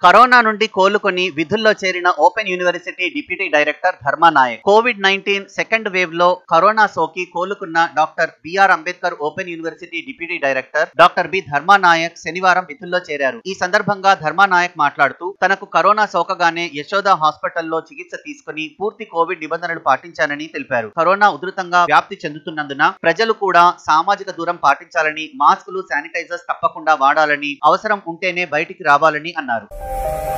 corona నుండి కోలుకొని విధుల్లో చేరిన open university deputy director Dharmanayak Covid nineteen second wave లో కరోనా సోకి కోలుకున్న doctor B R Ambedkar open university deputy director doctor B Dharmanayak శనివారం విధుల్లో చేరారు ఈ సందర్భంగా ధర్మానాయక్ మాట్లాడుతూ తనకు కరోనా సోకగానే యశోద హాస్పిటల్లో చికిత్స తీసుకుని పూర్తి కోవిడ్ నిబంధనలు పాటించానని తెలిపారు కరోనా ఉధృతంగా వ్యాప్తి చెందుతున్నందున ప్రజలు కూడా సామాజిక దూరం పాటించాలని మాస్కులు శానిటైజర్స్ తప్పకుండా వాడాలని అవసరం ఉంటేనే బయటికి రావాలని అన్నారు